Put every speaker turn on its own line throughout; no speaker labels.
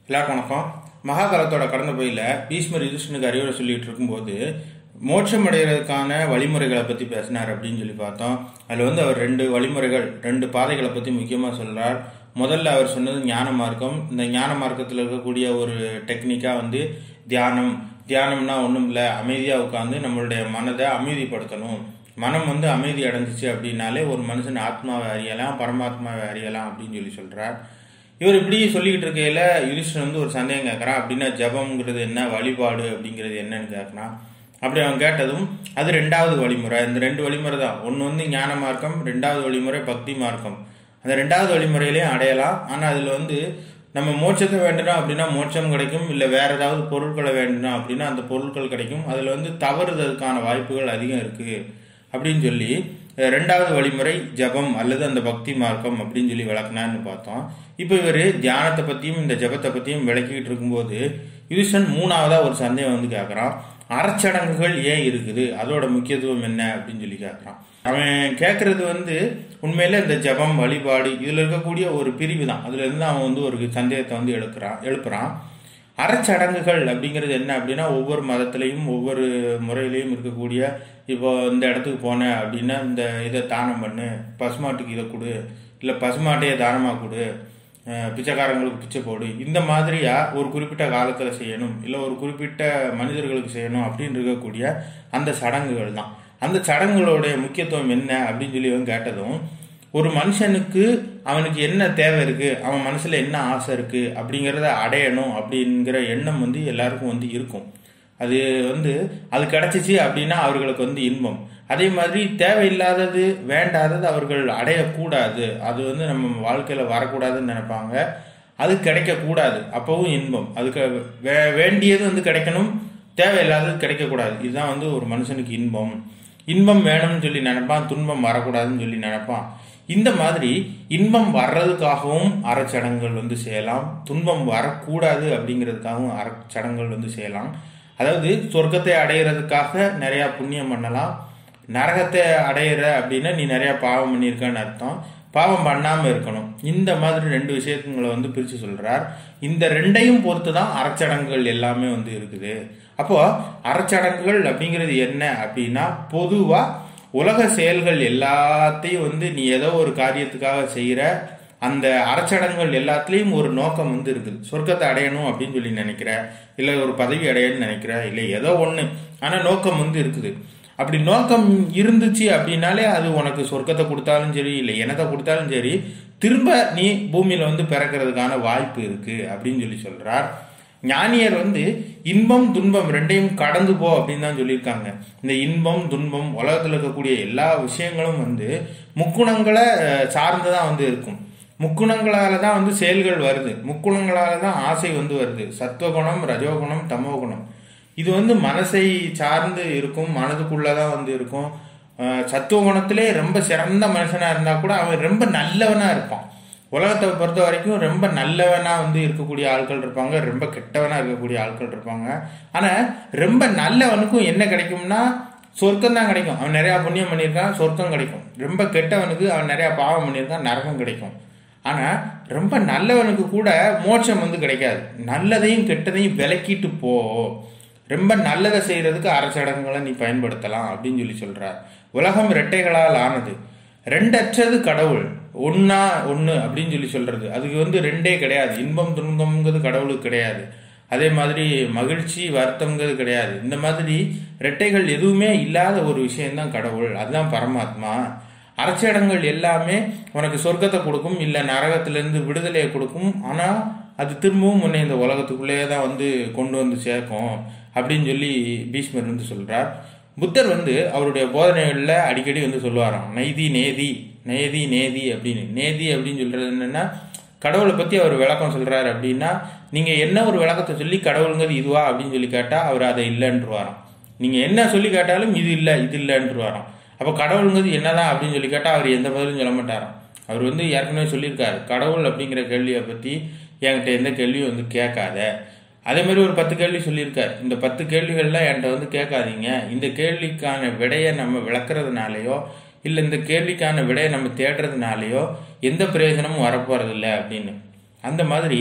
எல்லாருக்கும் வணக்கம் மகாகாலத்தோட கடந்த போயில பீஷ்மர் யுதிஷ்டனுக்கு அறிவுரை சொல்லிட்டு இருக்கும்போது மோட்சம் அடைகிறதுக்கான வழிமுறைகளை பத்தி பேசினார் அப்படின்னு சொல்லி பார்த்தோம் அதுல வந்து அவர் ரெண்டு வழிமுறைகள் ரெண்டு பாதைகளை பத்தி முக்கியமா சொல்றார் முதல்ல அவர் சொன்னது ஞான மார்க்கம் இந்த ஞான மார்க்கத்தில் இருக்கக்கூடிய ஒரு டெக்னிக்கா வந்து தியானம் தியானம்னா ஒன்றும் இல்லை அமைதியாக உட்காந்து நம்மளுடைய மனதை அமைதிப்படுத்தணும் மனம் வந்து அமைதி அடைஞ்சிச்சு அப்படின்னாலே ஒரு மனுஷன் ஆத்மாவை அறியலாம் பரமாத்மாவை அறியலாம் அப்படின்னு சொல்லி சொல்றார் இவர் இப்படி சொல்லிக்கிட்டு இருக்கையில யுதிஷ்டன் வந்து ஒரு சந்தேகம் கேட்கறான் அப்படின்னா ஜபம்ங்கிறது என்ன வழிபாடு அப்படிங்கிறது என்னன்னு கேட்கறான் அப்படி அவன் கேட்டதும் அது ரெண்டாவது வழிமுறை இந்த ரெண்டு வழிமுறை தான் ஒன்று வந்து ஞான மார்க்கம் ரெண்டாவது வழிமுறை பக்தி மார்க்கம் அந்த ரெண்டாவது வழிமுறையிலையும் அடையலாம் ஆனால் அதில் வந்து நம்ம மோட்சத்தை வேண்டணும் அப்படின்னா மோட்சம் கிடைக்கும் இல்லை வேற ஏதாவது பொருட்களை வேண்டணும் அப்படின்னா அந்த பொருட்கள் கிடைக்கும் அதில் வந்து தவறுதலுக்கான வாய்ப்புகள் அதிகம் இருக்கு அப்படின்னு சொல்லி அஹ், ரெண்டாவது வழிமுறை ஜபம் அல்லது அந்த பக்தி மார்க்கம் அப்படின்னு சொல்லி விளக்குனான்னு பார்த்தோம் இப்போ இவர் தியானத்தை பற்றியும் இந்த ஜபத்தை பற்றியும் விளக்கிட்டு இருக்கும்போது யுதிஷன் மூணாவதா ஒரு சந்தேகம் வந்து கேட்குறான் அறச்சடங்குகள் ஏன் இருக்குது அதோட முக்கியத்துவம் என்ன அப்படின்னு சொல்லி கேட்குறான் அவன் கேட்கறது வந்து உண்மையில இந்த ஜபம் வழிபாடு இதுல இருக்கக்கூடிய ஒரு பிரிவு தான் அதுல இருந்து அவன் வந்து ஒரு சந்தேகத்தை வந்து எழுப்புறான் எழுப்புறான் அறச்சடங்குகள் அப்படிங்கிறது என்ன அப்படின்னா ஒவ்வொரு மதத்திலையும் ஒவ்வொரு முறையிலையும் இருக்கக்கூடிய இப்போ இந்த இடத்துக்கு போனேன் அப்படின்னா இந்த இதை தானம் பண்ணு பசுமாட்டுக்கு இதை கொடு இல்லை பசுமாட்டையே தானமாக கொடு அஹ் பிச்சைக்காரங்களுக்கு பிச்சை போடு இந்த மாதிரியா ஒரு குறிப்பிட்ட காலத்தில் செய்யணும் இல்லை ஒரு குறிப்பிட்ட மனிதர்களுக்கு செய்யணும் அப்படின்னு இருக்கக்கூடிய அந்த சடங்குகள் தான் அந்த சடங்குகளுடைய முக்கியத்துவம் என்ன அப்படின்னு சொல்லி அவன் கேட்டதும் ஒரு மனுஷனுக்கு அவனுக்கு என்ன தேவை இருக்கு அவன் மனசுல என்ன ஆசை இருக்கு அப்படிங்கிறத அடையணும் அப்படிங்கிற எண்ணம் வந்து எல்லாருக்கும் வந்து இருக்கும் அது வந்து அது கிடைச்சிச்சு அப்படின்னா அவர்களுக்கு வந்து இன்பம் அதே மாதிரி தேவையில்லாதது வேண்டாதது அவர்கள் அடையக்கூடாது அது வந்து நம்ம வாழ்க்கையில வரக்கூடாதுன்னு நினைப்பாங்க அது கிடைக்கக்கூடாது அப்பவும் இன்பம் அதுக்கு வே- வேண்டியது வந்து கிடைக்கணும் தேவையில்லாதது கிடைக்கக்கூடாது இதுதான் வந்து ஒரு மனுஷனுக்கு இன்பம் இன்பம் வேணும்னு சொல்லி நினைப்பான் துன்பம் வரக்கூடாதுன்னு சொல்லி நினைப்பான் இந்த மாதிரி இன்பம் வர்றதுக்காகவும் அறச்சடங்குகள் வந்து செய்யலாம் துன்பம் வரக்கூடாது அப்படிங்கிறதுக்காகவும் அறச்சடங்குகள் வந்து செய்யலாம் அதாவது சொர்க்கத்தை அடையிறதுக்காக நிறைய புண்ணியம் பண்ணலாம் நரகத்தை அடையிற அப்படின்னா நீ நிறைய பாவம் பண்ணியிருக்கன்னு அர்த்தம் பாவம் பண்ணாம இருக்கணும் இந்த மாதிரி ரெண்டு விஷயங்களை வந்து பிரிச்சு சொல்றார் இந்த ரெண்டையும் பொறுத்து தான் அறச்சடங்குகள் எல்லாமே வந்து இருக்குது அப்போ அறச்சடங்குகள் அப்படிங்கிறது என்ன அப்படின்னா பொதுவா உலக செயல்கள் எல்லாத்தையும் வந்து நீ ஏதோ ஒரு காரியத்துக்காக செய்யற அந்த அறச்சடங்குகள் எல்லாத்துலேயும் ஒரு நோக்கம் வந்து இருக்குது சொர்க்கத்தை அடையணும் அப்படின்னு சொல்லி நினைக்கிற இல்லை ஒரு பதவி அடையணும்னு நினைக்கிற இல்லை ஏதோ ஒன்று ஆனால் நோக்கம் வந்து இருக்குது அப்படி நோக்கம் இருந்துச்சு அப்படின்னாலே அது உனக்கு சொர்க்கத்தை கொடுத்தாலும் சரி இல்லை எனத்தை கொடுத்தாலும் சரி திரும்ப நீ பூமியில வந்து பிறக்கிறதுக்கான வாய்ப்பு இருக்கு அப்படின்னு சொல்லி சொல்றார் ஞானியர் வந்து இன்பம் துன்பம் ரெண்டையும் கடந்து போ அப்படின்னு தான் சொல்லியிருக்காங்க இந்த இன்பம் துன்பம் உலகத்தில் இருக்கக்கூடிய எல்லா விஷயங்களும் வந்து முக்குணங்களை அஹ், சார்ந்து தான் வந்து இருக்கும் முக்குணங்களால தான் வந்து செயல்கள் வருது முக்குணங்களால தான் ஆசை வந்து வருது சத்துவகுணம் ரஜோகுணம் தமோகுணம் இது வந்து மனசை சார்ந்து இருக்கும் மனதுக்குள்ளதான் வந்து இருக்கும் அஹ், சத்துவகுணத்திலே ரொம்ப சிறந்த மனுஷனா இருந்தா கூட அவன் ரொம்ப நல்லவனா இருப்பான் உலகத்தை பொறுத்த வரைக்கும் ரொம்ப நல்லவனா வந்து இருக்கக்கூடிய ஆட்கள் இருப்பாங்க ரொம்ப கெட்டவனா இருக்கக்கூடிய ஆட்கள் இருப்பாங்க ஆனா ரொம்ப நல்லவனுக்கும் என்ன கிடைக்கும்னா சொர்க்கம் தான் கிடைக்கும் அவன் நிறைய புண்ணியம் பண்ணியிருக்கான் சொர்க்கம் கிடைக்கும் ரொம்ப கெட்டவனுக்கு அவன் நிறைய பாவம் பண்ணியிருக்கான் நரகம் கிடைக்கும் ஆனா ரொம்ப நல்லவனுக்கு கூட மோட்சம் வந்து கிடைக்காது நல்லதையும் கெட்டதையும் விலக்கிட்டு போ ரொம்ப நல்லதை செய்யறதுக்கு அறச்சடங்குகளை நீ பயன்படுத்தலாம் அப்படின்னு சொல்லி சொல்றார் உலகம் இரட்டைகளால் ஆனது ரெண்டற்றது கடவுள் ஒன்னா ஒன்று அப்படின்னு சொல்லி சொல்றது அதுக்கு வந்து ரெண்டே கிடையாது இன்பம் துன்பம்ங்கிறது கடவுளுக்கு கிடையாது அதே மாதிரி மகிழ்ச்சி வருத்தம்ங்கிறது கிடையாது இந்த மாதிரி ரெட்டைகள் எதுவுமே இல்லாத ஒரு விஷயம்தான் கடவுள் அதுதான் பரமாத்மா அறச்சடங்கள் எல்லாமே உனக்கு சொர்க்கத்தை கொடுக்கும் இல்லை நரகத்திலிருந்து விடுதலையை கொடுக்கும் ஆனால் அது திரும்பவும் உன்னை இந்த உலகத்துக்குள்ளேயே தான் வந்து கொண்டு வந்து சேர்க்கும் அப்படின்னு சொல்லி பீஷ்மர் வந்து சொல்றார் புத்தர் வந்து அவருடைய போதனைகளில் அடிக்கடி வந்து சொல்லுவாராம் நைதி நேதி நேதி நேதி அப்படின்னு நேதி அப்படின்னு சொல்றது என்னன்னா கடவுளை பத்தி அவர் விளக்கம் சொல்றாரு அப்படின்னா நீங்க என்ன ஒரு விளக்கத்தை சொல்லி கடவுளுங்கிறது இதுவா அப்படின்னு சொல்லி கேட்டா அவர் அதை இல்லைன்றுவாராம் நீங்க என்ன சொல்லி கேட்டாலும் இது இல்லை இது இல்லைன்றுவாராம் அப்ப கடவுளுங்கிறது என்னதான் அப்படின்னு சொல்லி கேட்டா அவர் எந்த பதிலும் சொல்ல மாட்டாராம் அவர் வந்து ஏற்கனவே சொல்லியிருக்காரு கடவுள் அப்படிங்கிற கேள்வியை பத்தி என்கிட்ட எந்த கேள்வியும் வந்து கேட்காத அதே மாதிரி ஒரு பத்து கேள்வி சொல்லியிருக்காரு இந்த பத்து கேள்விகள்லாம் என்கிட்ட வந்து கேட்காதீங்க இந்த கேள்விக்கான விடையை நம்ம விளக்குறதுனாலயோ இல்லை இந்த கேள்விக்கான விடையை நம்ம தேடுறதுனாலயோ எந்த பிரயோஜனமும் வரப்போறதில்ல அப்படின்னு அந்த மாதிரி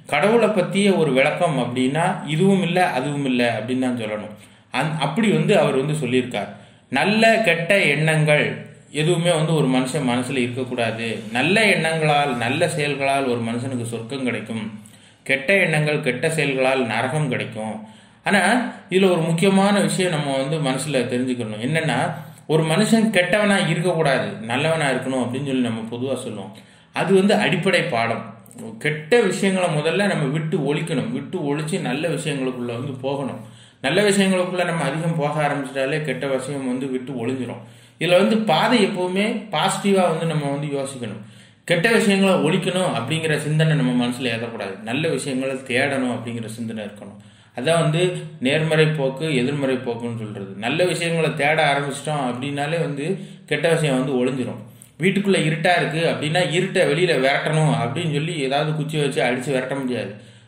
கடவுளை பற்றிய ஒரு விளக்கம் அப்படின்னா இதுவும் இல்லை அதுவும் இல்லை அப்படின்னு தான் சொல்லணும் அந் அப்படி வந்து அவர் வந்து சொல்லியிருக்கார் நல்ல கெட்ட எண்ணங்கள் எதுவுமே வந்து ஒரு மனுஷன் மனசுல இருக்கக்கூடாது நல்ல எண்ணங்களால் நல்ல செயல்களால் ஒரு மனுஷனுக்கு சொர்க்கம் கிடைக்கும் கெட்ட எண்ணங்கள் கெட்ட செயல்களால் நரகம் கிடைக்கும் ஆனா இதுல ஒரு முக்கியமான விஷயம் நம்ம வந்து மனசுல தெரிஞ்சுக்கணும் என்னன்னா ஒரு மனுஷன் கெட்டவனா இருக்கக்கூடாது நல்லவனா இருக்கணும் அப்படின்னு சொல்லி நம்ம பொதுவா சொல்லுவோம் அது வந்து அடிப்படை பாடம் கெட்ட விஷயங்களை முதல்ல நம்ம விட்டு ஒழிக்கணும் விட்டு ஒழிச்சு நல்ல விஷயங்களுக்குள்ள வந்து போகணும் நல்ல விஷயங்களுக்குள்ள நம்ம அதிகம் போக ஆரம்பிச்சிட்டாலே கெட்ட விஷயம் வந்து விட்டு ஒளிஞ்சிரும் இதுல வந்து பாதை எப்பவுமே பாசிட்டிவா வந்து நம்ம வந்து யோசிக்கணும் கெட்ட விஷயங்களை ஒழிக்கணும் அப்படிங்கிற சிந்தனை நம்ம மனசுல ஏற்றக்கூடாது நல்ல விஷயங்களை தேடணும் அப்படிங்கிற சிந்தனை இருக்கணும் அதான் வந்து நேர்மறை போக்கு எதிர்மறை போக்குன்னு சொல்றது நல்ல விஷயங்களை தேட ஆரம்பிச்சிட்டோம் அப்படின்னாலே வந்து கெட்ட விஷயம் வந்து ஒளிஞ்சிரும் வீட்டுக்குள்ள இருட்டா இருக்கு அப்படின்னா இருட்டை வெளியில விரட்டணும் அப்படின்னு சொல்லி ஏதாவது குச்சி வச்சு அடிச்சு விரட்ட முடியாது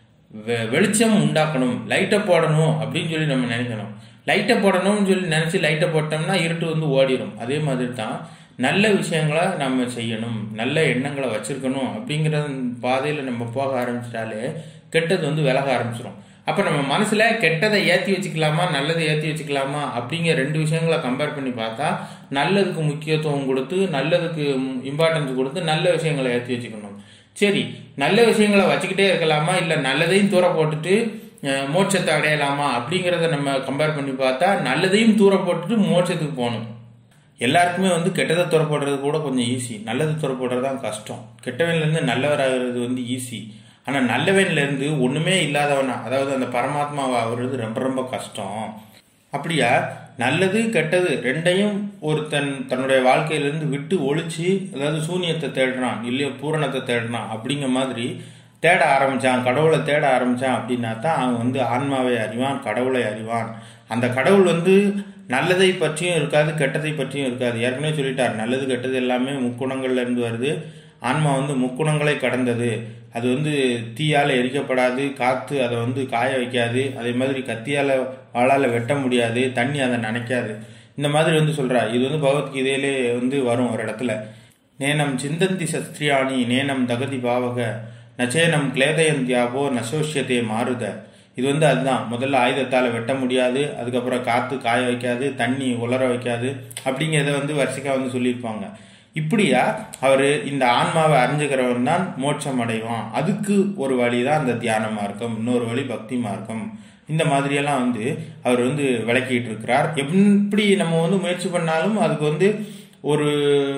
வெ- வெளிச்சம் உண்டாக்கணும் லைட்டை போடணும் அப்படின்னு சொல்லி நம்ம நினைக்கணும் லைட்டை போடணும்னு சொல்லி நினைச்சு லைட்டை போட்டோம்னா இருட்டு வந்து ஓடிடும் அதே மாதிரி தான் நல்ல விஷயங்களை நம்ம செய்யணும் நல்ல எண்ணங்களை வச்சிருக்கணும் அப்படிங்கிற பாதையில நம்ம போக ஆரம்பிச்சிட்டாலே கெட்டது வந்து விலக ஆரம்பிச்சிடும் அப்ப நம்ம மனசுல கெட்டதை ஏத்தி வச்சுக்கலாமா நல்லதை ஏத்தி வச்சுக்கலாமா அப்படிங்கிற ரெண்டு விஷயங்களை கம்பேர் பண்ணி பார்த்தா நல்லதுக்கு முக்கியத்துவம் கொடுத்து நல்லதுக்கு இம்பார்ட்டன்ஸ் கொடுத்து நல்ல விஷயங்களை ஏத்தி வச்சுக்கணும் சரி நல்ல விஷயங்களை வச்சுக்கிட்டே இருக்கலாமா இல்ல நல்லதையும் தூர போட்டுட்டு அஹ், மோட்சத்தை அடையலாமா அப்படிங்கிறத நம்ம கம்பேர் பண்ணி பார்த்தா நல்லதையும் தூர போட்டுட்டு மோட்சத்துக்கு போகணும் எல்லாருக்குமே வந்து கெட்டதை துற போடுறது கூட கொஞ்சம் ஈஸி நல்லது துற போடுறது தான் கஷ்டம் கெட்டவன்லேருந்து நல்லவராகிறது வந்து ஈஸி ஆனால் நல்லவன்லேருந்து ஒன்றுமே இல்லாதவனா அதாவது அந்த பரமாத்மாவா ஆகுறது ரொம்ப ரொம்ப கஷ்டம் அப்படியா நல்லது கெட்டது ரெண்டையும் ஒருத்தன் தன்னுடைய வாழ்க்கையிலிருந்து விட்டு ஒழிச்சு அதாவது சூனியத்தை தேடுறான் இல்லையோ பூரணத்தை தேடுறான் அப்படிங்கிற மாதிரி தேட ஆரம்பிச்சான் கடவுளை தேட ஆரம்பிச்சான் அப்படின்னா தான் அவன் வந்து ஆன்மாவை அறிவான் கடவுளை அறிவான் அந்த கடவுள் வந்து நல்லதை பற்றியும் இருக்காது கெட்டதை பற்றியும் இருக்காது ஏற்கனவே சொல்லிட்டார் நல்லது கெட்டது எல்லாமே முக்குணங்கள்ல இருந்து வருது ஆன்மா வந்து முக்குணங்களை கடந்தது அது வந்து தீயால எரிக்கப்படாது காத்து அதை வந்து காய வைக்காது அதே மாதிரி கத்தியால வாளால வெட்ட முடியாது தண்ணி அதை நனைக்காது இந்த மாதிரி வந்து சொல்றா இது வந்து பகவத்கீதையிலே வந்து வரும் ஒரு இடத்துல நேனம் சிந்தந்தி சஸ்திரியாணி நேனம் தகதி பாவக நச்சேனம் கிளேதயந்தியாவோ நசோஷ்யத்தே மாறுத இது வந்து அதுதான் முதல்ல ஆயுதத்தால வெட்ட முடியாது அதுக்கப்புறம் காத்து காய வைக்காது தண்ணி உலர வைக்காது அப்படிங்கிறத வந்து வரிசைக்கா வந்து சொல்லியிருப்பாங்க இப்படியா அவர் இந்த ஆன்மாவை அறிஞ்சுக்கிறவன் தான் மோட்சம் அடைவான் அதுக்கு ஒரு வழி தான் அந்த தியான மார்க்கம் இன்னொரு வழி பக்தி மார்க்கம் இந்த மாதிரியெல்லாம் வந்து அவர் வந்து விளக்கிட்டு இருக்கிறார் எப்படி நம்ம வந்து முயற்சி பண்ணாலும் அதுக்கு வந்து ஒரு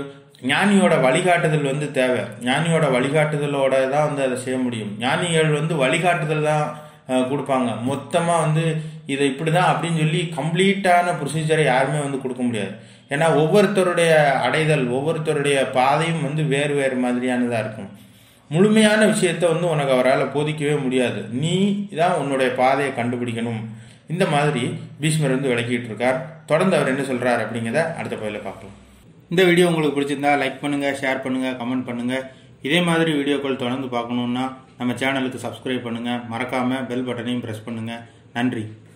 ஞானியோட வழிகாட்டுதல் வந்து தேவை ஞானியோட வழிகாட்டுதலோட தான் வந்து அதை செய்ய முடியும் ஞானிகள் வந்து வழிகாட்டுதல் தான் அஹ், கொடுப்பாங்க மொத்தமா வந்து இதை இப்படிதான் அப்படின்னு சொல்லி கம்ப்ளீட்டான ப்ரொசீஜரை யாருமே வந்து கொடுக்க முடியாது ஏன்னா ஒவ்வொருத்தருடைய அடைதல் ஒவ்வொருத்தருடைய பாதையும் வந்து வேறு வேறு மாதிரியானதா இருக்கும் முழுமையான விஷயத்த வந்து உனக்கு அவரால் போதிக்கவே முடியாது நீ தான் உன்னுடைய பாதையை கண்டுபிடிக்கணும் இந்த மாதிரி பீஷ்மர் வந்து விளக்கிட்டு இருக்கார் தொடர்ந்து அவர் என்ன சொல்றார் அப்படிங்கிறத அடுத்த பதில பார்க்கலாம் இந்த வீடியோ உங்களுக்கு பிடிச்சிருந்தா லைக் பண்ணுங்க ஷேர் பண்ணுங்க கமெண்ட் பண்ணுங்க இதே மாதிரி வீடியோக்கள் தொடர்ந்து பார்க்கணுன்னா நம்ம சேனலுக்கு சப்ஸ்கிரைப் பண்ணுங்க மறக்காம பெல் பட்டனையும் பிரஸ் பண்ணுங்க நன்றி